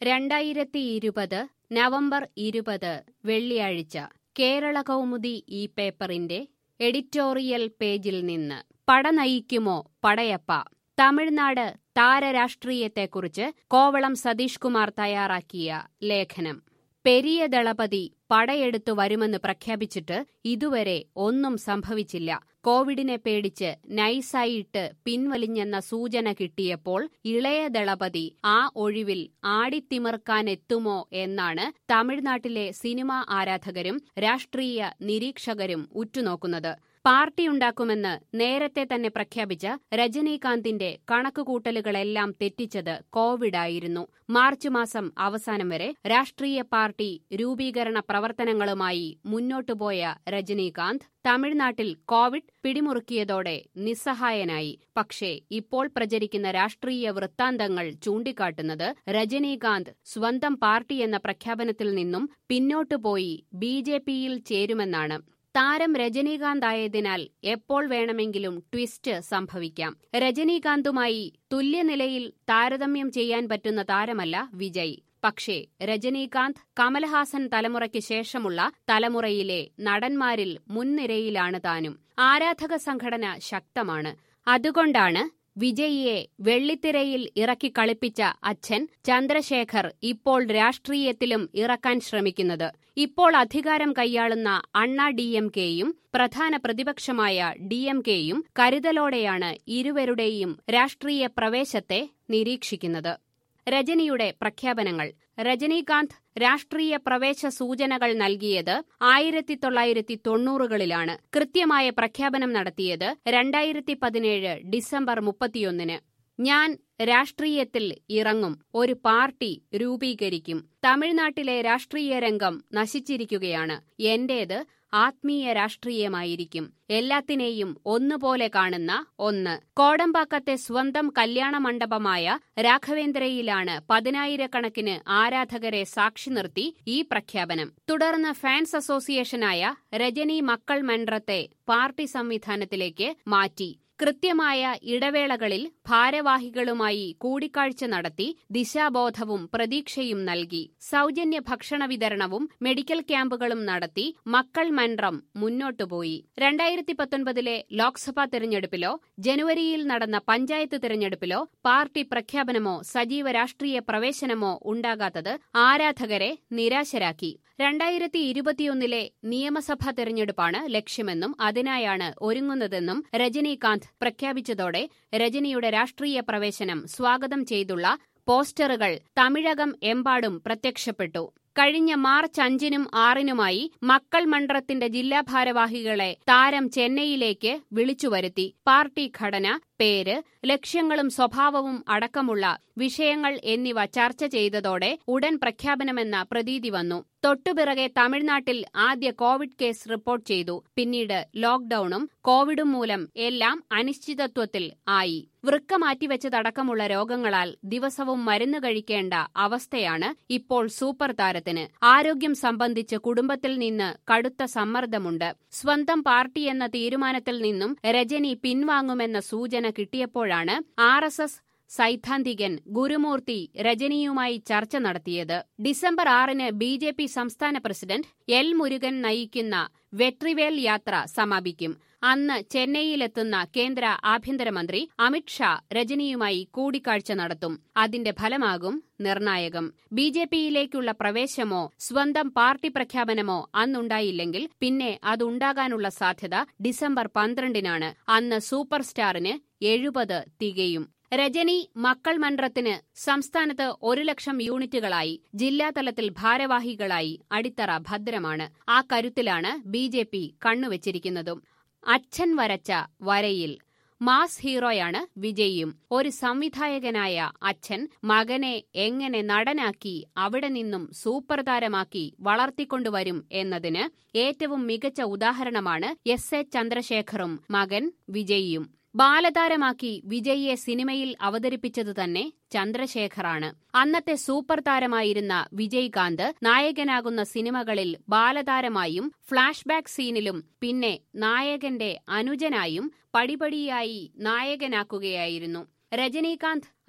രണ്ടായിരത്തി ഇരുപത് നവംബർ ഇരുപത് വെള്ളിയാഴ്ച കേരള കൗമുദി ഈ പേപ്പറിന്റെ എഡിറ്റോറിയൽ പേജിൽ നിന്ന് പട നയിക്കുമോ പടയപ്പ തമിഴ്നാട് താരരാഷ്ട്രീയത്തെക്കുറിച്ച് കോവളം സതീഷ് കുമാർ തയ്യാറാക്കിയ ലേഖനം പെരിയ ദളപതി പടയെടുത്തു വരുമെന്ന് പ്രഖ്യാപിച്ചിട്ട് ഇതുവരെ ഒന്നും സംഭവിച്ചില്ല കോവിഡിനെ പേടിച്ച് നൈസായിട്ട് പിൻവലിഞ്ഞെന്ന സൂചന കിട്ടിയപ്പോൾ ഇളയ ദളപതി ആ ഒഴിവിൽ ആടിത്തിമിർക്കാനെത്തുമോ എന്നാണ് തമിഴ്നാട്ടിലെ സിനിമാ ആരാധകരും രാഷ്ട്രീയ നിരീക്ഷകരും ഉറ്റുനോക്കുന്നത് പാർട്ടിയുണ്ടാക്കുമെന്ന് നേരത്തെ തന്നെ പ്രഖ്യാപിച്ച രജനീകാന്തിന്റെ കണക്കുകൂട്ടലുകളെല്ലാം തെറ്റിച്ചത് കോവിഡായിരുന്നു മാർച്ച് മാസം അവസാനം വരെ രാഷ്ട്രീയ പാർട്ടി രൂപീകരണ പ്രവർത്തനങ്ങളുമായി മുന്നോട്ടുപോയ രജനീകാന്ത് തമിഴ്നാട്ടിൽ കോവിഡ് പിടിമുറുക്കിയതോടെ നിസ്സഹായനായി പക്ഷേ ഇപ്പോൾ പ്രചരിക്കുന്ന രാഷ്ട്രീയ വൃത്താന്തങ്ങൾ ചൂണ്ടിക്കാട്ടുന്നത് രജനീകാന്ത് സ്വന്തം പാർട്ടി എന്ന പ്രഖ്യാപനത്തിൽ നിന്നും പിന്നോട്ടുപോയി ബി ജെ പിയിൽ ചേരുമെന്നാണ് താരം രജനീകാന്തായതിനാൽ എപ്പോൾ വേണമെങ്കിലും ട്വിസ്റ്റ് സംഭവിക്കാം രജനീകാന്തുമായി തുല്യനിലയിൽ താരതമ്യം ചെയ്യാൻ പറ്റുന്ന താരമല്ല വിജയ് പക്ഷേ രജനീകാന്ത് കമൽഹാസൻ തലമുറയ്ക്ക് ശേഷമുള്ള തലമുറയിലെ നടന്മാരിൽ മുൻനിരയിലാണ് താനും ആരാധക സംഘടന ശക്തമാണ് അതുകൊണ്ടാണ് വിജയിയെ വെള്ളിത്തിരയിൽ ഇറക്കി കളിപ്പിച്ച അച്ഛൻ ചന്ദ്രശേഖർ ഇപ്പോൾ രാഷ്ട്രീയത്തിലും ഇറക്കാൻ ശ്രമിക്കുന്നത് ഇപ്പോൾ അധികാരം കൈയാളുന്ന അണ്ണാ ഡി എം കെയും പ്രധാന പ്രതിപക്ഷമായ ഡി എം കെയും കരുതലോടെയാണ് ഇരുവരുടെയും രാഷ്ട്രീയ പ്രവേശത്തെ നിരീക്ഷിക്കുന്നത് രജനിയുടെ പ്രഖ്യാപനങ്ങൾ രജനീകാന്ത് രാഷ്ട്രീയ പ്രവേശ സൂചനകൾ നൽകിയത് ആയിരത്തി തൊള്ളായിരത്തി തൊണ്ണൂറുകളിലാണ് കൃത്യമായ പ്രഖ്യാപനം നടത്തിയത് രണ്ടായിരത്തി പതിനേഴ് ഡിസംബർ മുപ്പത്തിയൊന്നിന് ഞാൻ രാഷ്ട്രീയത്തിൽ ഇറങ്ങും ഒരു പാർട്ടി രൂപീകരിക്കും തമിഴ്നാട്ടിലെ രാഷ്ട്രീയ രംഗം നശിച്ചിരിക്കുകയാണ് എന്റേത് ആത്മീയ രാഷ്ട്രീയമായിരിക്കും എല്ലാത്തിനെയും ഒന്നുപോലെ കാണുന്ന ഒന്ന് കോടമ്പാക്കത്തെ സ്വന്തം കല്യാണ മണ്ഡപമായ രാഘവേന്ദ്രയിലാണ് പതിനായിരക്കണക്കിന് ആരാധകരെ സാക്ഷി നിർത്തി ഈ പ്രഖ്യാപനം തുടർന്ന് ഫാൻസ് അസോസിയേഷനായ രജനി മക്കൾ മன்றത്തെ പാർട്ടി സംവിധാനത്തിലേക്ക് മാറ്റി കൃത്യമായ ഇടവേളകളിൽ ഭാരവാഹികളുമായി കൂടിക്കാഴ്ച നടത്തി ദിശാബോധവും പ്രതീക്ഷയും നൽകി സൗജന്യ ഭക്ഷണ വിതരണവും മെഡിക്കൽ ക്യാമ്പുകളും നടത്തി മക്കൾ മன்றம் മുന്നോട്ടുപോയി രണ്ടായിരത്തി പത്തൊൻപതിലെ ലോക്സഭാ തെരഞ്ഞെടുപ്പിലോ ജനുവരിയിൽ നടന്ന പഞ്ചായത്ത് തെരഞ്ഞെടുപ്പിലോ പാർട്ടി പ്രഖ്യാപനമോ സജീവ രാഷ്ട്രീയ പ്രവേശനമോ ഉണ്ടാകാത്തത് ആരാധകരെ നിരാശരാക്കി രണ്ടായിരത്തി ഇരുപത്തിയൊന്നിലെ നിയമസഭാ തെരഞ്ഞെടുപ്പാണ് ലക്ഷ്യമെന്നും അതിനായാണ് ഒരുങ്ങുന്നതെന്നും രജനീകാന്ത് പ്രഖ്യാപിച്ചതോടെ രജനിയുടെ രാഷ്ട്രീയ പ്രവേശനം സ്വാഗതം ചെയ്തുള്ള പോസ്റ്ററുകൾ തമിഴകം എമ്പാടും പ്രത്യക്ഷപ്പെട്ടു കഴിഞ്ഞ മാർച്ച് അഞ്ചിനും ആറിനുമായി മക്കൾ മണ്ഡലത്തിന്റെ ജില്ലാ ഭാരവാഹികളെ താരം ചെന്നൈയിലേക്ക് വിളിച്ചുവരുത്തി പാർട്ടി ഘടന പേര് ലക്ഷ്യങ്ങളും സ്വഭാവവും അടക്കമുള്ള വിഷയങ്ങൾ എന്നിവ ചർച്ച ചെയ്തതോടെ ഉടൻ പ്രഖ്യാപനമെന്ന പ്രതീതി വന്നു തൊട്ടുപിറകെ തമിഴ്നാട്ടിൽ ആദ്യ കോവിഡ് കേസ് റിപ്പോർട്ട് ചെയ്തു പിന്നീട് ലോക്ഡൌണും കോവിഡും മൂലം എല്ലാം അനിശ്ചിതത്വത്തിൽ ആയി വൃക്ക മാറ്റിവെച്ചതടക്കമുള്ള രോഗങ്ങളാൽ ദിവസവും മരുന്ന് കഴിക്കേണ്ട അവസ്ഥയാണ് ഇപ്പോൾ സൂപ്പർ താരത്തിന് ആരോഗ്യം സംബന്ധിച്ച് കുടുംബത്തിൽ നിന്ന് കടുത്ത സമ്മർദ്ദമുണ്ട് സ്വന്തം പാർട്ടി എന്ന തീരുമാനത്തിൽ നിന്നും രജനി പിൻവാങ്ങുമെന്ന സൂചന കിട്ടിയപ്പോഴാണ് ആർ എസ് എസ് സൈദ്ധാന്തികൻ ഗുരുമൂർത്തി രജനിയുമായി ചർച്ച നടത്തിയത് ഡിസംബർ ആറിന് ബി ജെ പി സംസ്ഥാന പ്രസിഡന്റ് എൽ മുരുകൻ നയിക്കുന്ന വെട്രിവേൽ യാത്ര സമാപിക്കും അന്ന് ചെന്നൈയിലെത്തുന്ന കേന്ദ്ര ആഭ്യന്തരമന്ത്രി അമിത്ഷാ രജനിയുമായി കൂടിക്കാഴ്ച നടത്തും അതിന്റെ ഫലമാകും നിർണായകം ബി ജെ പിയിലേക്കുള്ള പ്രവേശമോ സ്വന്തം പാർട്ടി പ്രഖ്യാപനമോ അന്നുണ്ടായില്ലെങ്കിൽ പിന്നെ അതുണ്ടാകാനുള്ള സാധ്യത ഡിസംബർ പന്ത്രണ്ടിനാണ് അന്ന് സൂപ്പർ സ്റ്റാറിന് എഴുപത് തികയും രജനി മക്കൾ മன்றത്തിന് സംസ്ഥാനത്ത് ഒരു ലക്ഷം യൂണിറ്റുകളായി ജില്ലാതലത്തിൽ ഭാരവാഹികളായി അടിത്തറ ഭദ്രമാണ് ആ കരുത്തിലാണ് ബി ജെ പി കണ്ണുവച്ചിരിക്കുന്നതും അച്ഛൻ വരച്ച വരയിൽ മാസ് ഹീറോയാണ് വിജയും ഒരു സംവിധായകനായ അച്ഛൻ മകനെ എങ്ങനെ നടനാക്കി അവിടെ നിന്നും സൂപ്പർ താരമാക്കി വളർത്തിക്കൊണ്ടുവരും എന്നതിന് ഏറ്റവും മികച്ച ഉദാഹരണമാണ് എസ് എ ചന്ദ്രശേഖറും മകൻ വിജയിയും ബാലതാരമാക്കി വിജയിയെ സിനിമയിൽ അവതരിപ്പിച്ചത് തന്നെ ചന്ദ്രശേഖറാണ് അന്നത്തെ സൂപ്പർ താരമായിരുന്ന വിജയ്കാന്ത് നായകനാകുന്ന സിനിമകളിൽ ബാലതാരമായും ഫ്ളാഷ് ബാക്ക് സീനിലും പിന്നെ നായകന്റെ അനുജനായും പടിപടിയായി നായകനാക്കുകയായിരുന്നു രജനീകാന്ത്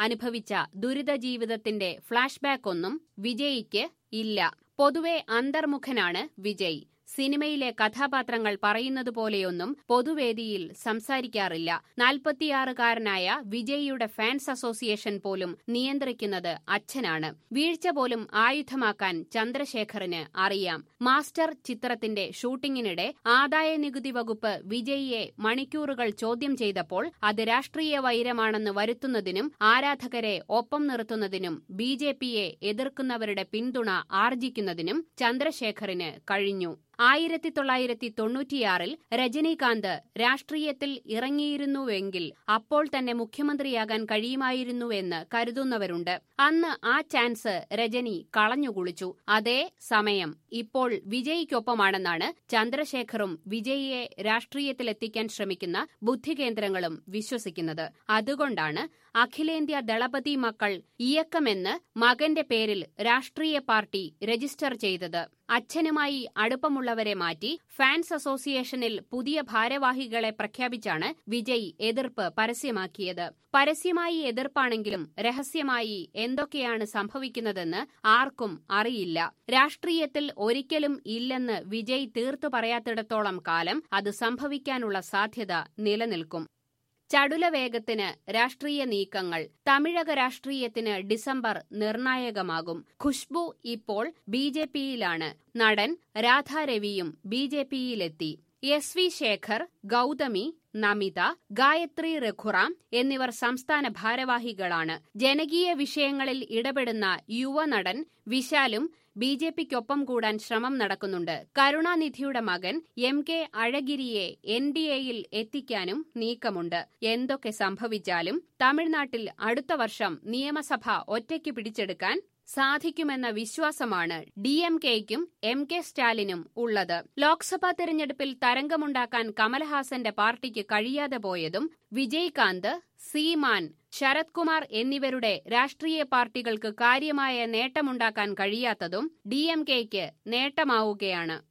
അനുഭവിച്ച ദുരിത ജീവിതത്തിന്റെ ഫ്ളാഷ്ബാക്ക് ഒന്നും വിജയിക്ക് ഇല്ല പൊതുവെ അന്തർമുഖനാണ് വിജയ് സിനിമയിലെ കഥാപാത്രങ്ങൾ പറയുന്നത് പോലെയൊന്നും പൊതുവേദിയിൽ സംസാരിക്കാറില്ല നാൽപ്പത്തിയാറുകാരനായ വിജയിയുടെ ഫാൻസ് അസോസിയേഷൻ പോലും നിയന്ത്രിക്കുന്നത് അച്ഛനാണ് വീഴ്ച പോലും ആയുധമാക്കാൻ ചന്ദ്രശേഖറിന് അറിയാം മാസ്റ്റർ ചിത്രത്തിന്റെ ഷൂട്ടിങ്ങിനിടെ ആദായ നികുതി വകുപ്പ് വിജയിയെ മണിക്കൂറുകൾ ചോദ്യം ചെയ്തപ്പോൾ അത് രാഷ്ട്രീയ വൈരമാണെന്ന് വരുത്തുന്നതിനും ആരാധകരെ ഒപ്പം നിർത്തുന്നതിനും ബി ജെ പിയെ എതിർക്കുന്നവരുടെ പിന്തുണ ആർജിക്കുന്നതിനും ചന്ദ്രശേഖറിന് കഴിഞ്ഞു ആയിരത്തി തൊള്ളായിരത്തി തൊണ്ണൂറ്റിയാറിൽ രജനീകാന്ത് രാഷ്ട്രീയത്തിൽ ഇറങ്ങിയിരുന്നുവെങ്കിൽ അപ്പോൾ തന്നെ മുഖ്യമന്ത്രിയാകാൻ കഴിയുമായിരുന്നുവെന്ന് കരുതുന്നവരുണ്ട് അന്ന് ആ ചാൻസ് രജനി കളഞ്ഞുകുളിച്ചു അതേ സമയം ഇപ്പോൾ വിജയിക്കൊപ്പമാണെന്നാണ് ചന്ദ്രശേഖറും വിജയിയെ രാഷ്ട്രീയത്തിലെത്തിക്കാൻ ശ്രമിക്കുന്ന ബുദ്ധികേന്ദ്രങ്ങളും വിശ്വസിക്കുന്നത് അതുകൊണ്ടാണ് അഖിലേന്ത്യാ ദളപതി മക്കൾ ഇയക്കമെന്ന് മകന്റെ പേരിൽ രാഷ്ട്രീയ പാർട്ടി രജിസ്റ്റർ ചെയ്തത് അച്ഛനുമായി അടുപ്പമുള്ളവരെ മാറ്റി ഫാൻസ് അസോസിയേഷനിൽ പുതിയ ഭാരവാഹികളെ പ്രഖ്യാപിച്ചാണ് വിജയ് എതിർപ്പ് പരസ്യമാക്കിയത് പരസ്യമായി എതിർപ്പാണെങ്കിലും രഹസ്യമായി എന്തൊക്കെയാണ് സംഭവിക്കുന്നതെന്ന് ആർക്കും അറിയില്ല രാഷ്ട്രീയത്തിൽ ഒരിക്കലും ഇല്ലെന്ന് വിജയ് തീർത്തു പറയാത്തിടത്തോളം കാലം അത് സംഭവിക്കാനുള്ള സാധ്യത നിലനിൽക്കും ചടുലവേഗത്തിന് രാഷ്ട്രീയ നീക്കങ്ങൾ തമിഴക രാഷ്ട്രീയത്തിന് ഡിസംബർ നിർണായകമാകും ഖുഷ്ബു ഇപ്പോൾ ബി ജെ പിയിലാണ് നടൻ രാധാരവിയും ബി ജെ പിയിലെത്തി എസ് വി ശേഖർ ഗൗതമി നമിത ഗായത്രി രഘുറാം എന്നിവർ സംസ്ഥാന ഭാരവാഹികളാണ് ജനകീയ വിഷയങ്ങളിൽ ഇടപെടുന്ന യുവനടൻ വിശാലും ബി ജെ പിക്കൊപ്പം കൂടാൻ ശ്രമം നടക്കുന്നുണ്ട് കരുണാനിധിയുടെ മകൻ എം കെ അഴഗിരിയെ എൻ ഡി എയിൽ എത്തിക്കാനും നീക്കമുണ്ട് എന്തൊക്കെ സംഭവിച്ചാലും തമിഴ്നാട്ടിൽ അടുത്ത വർഷം നിയമസഭ ഒറ്റയ്ക്ക് പിടിച്ചെടുക്കാൻ സാധിക്കുമെന്ന വിശ്വാസമാണ് ഡി എം കെയ്ക്കും എം കെ സ്റ്റാലിനും ഉള്ളത് ലോക്സഭാ തെരഞ്ഞെടുപ്പിൽ തരംഗമുണ്ടാക്കാൻ കമൽഹാസന്റെ പാർട്ടിക്ക് കഴിയാതെ പോയതും വിജയ്കാന്ത് സീമാൻ ശരത് കുമാർ എന്നിവരുടെ രാഷ്ട്രീയ പാർട്ടികൾക്ക് കാര്യമായ നേട്ടമുണ്ടാക്കാൻ കഴിയാത്തതും ഡി എം കെയ്ക്ക് നേട്ടമാവുകയാണ്